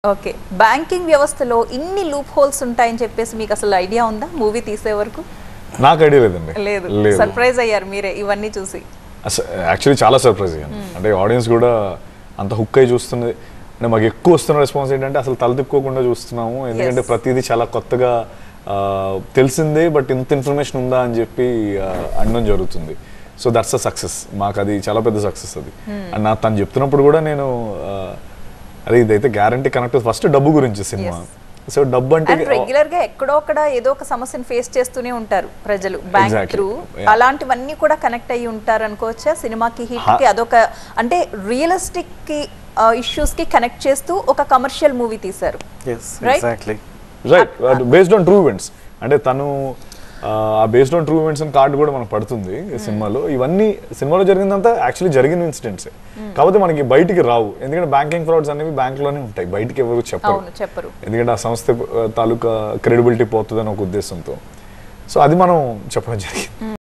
Okay banking వ్యవస్థలో ఇన్ని loop holes ఉంటాయని చెప్పేసి మీకు అసలు ఐడియా ఉందా మూవీ తీసే వరకు నాకు ఐడియా లేదండి లేదు లేదు సర్ప్రైజ్ అయ్యారు మీరే ఇవన్నీ చూసి యాక్చువల్లీ చాలా సర్ప్రైజ్ అయ్యాను అంటే ఆడియన్స్ కూడా అంత హుక్ అయి చూస్తున్నది అంటే మాకు ఎక్కువ వస్తున్న రెస్పాన్స్ ఏంటంటే అసలు తల తిప్పుకోకుండా చూస్తున్నాము ఎందుకంటే Yes. ప్రతిదీ చాలా కొత్తగా ఆ, తెలిసిందే బట్ ఇంత ఇన్ఫర్మేషన్ ఉందా అని చెప్పి ఆ, అనడం జరుగుతుంది సో దట్స్ అ సక్సెస్ మాకు అది చాలా పెద్ద సక్సెస్ అది అండ్ నా తను చెప్తున్నప్పుడు కూడా నేను ఆ, అదే ఇదైతే గ్యారంటీ కనెక్ట్ ఫస్ట్ డబ్బు గురించి సినిమా సో డబ్బు అంటే అండ్ రెగ్యులర్ గా ఎక్కడో అక్కడ ఏదో ఒక సమస్యను ఫేస్ చేస్తూనే ఉంటారు ప్రజలు బ్యాంక్ Exactly. Through Yeah. అలాంటివన్నీ కూడా కనెక్ట్ అయ్యి ఉంటారు అనుకోవచ్చా సినిమాకి హిట్ కి అదొక అంటే రియలిస్టిక్ కి ఇష్యూస్ కి కనెక్ట్ చేస్తూ ఒక కమర్షియల్ మూవీ తీశారు yes Right? Exactly right based on true events అంటే తను ఆ బేస్డ్ ఆన్ ట్రూ ఈవెంట్స్ అని కార్డు కూడా మనకు పడుతుంది ఈ సినిమాలో ఇవన్నీ సినిమాలో జరిగిందంతా యాక్చువల్లీ జరిగిన ఇన్సిడెంట్స్ కాకపోతే మనకి బయటికి రావు ఎందుకంటే బ్యాంకింగ్ ఫ్రాడ్స్ అనేవి బ్యాంక్లోనే ఉంటాయి బయటికి ఎవరు చెప్పరు అవును చెప్పరు ఎందుకంటే ఆ సంస్థ ఆ, తాలూకా క్రెడిబిలిటీ పోతుందని ఒక ఉద్దేశంతో సో అది మనం చెప్పడం జరిగింది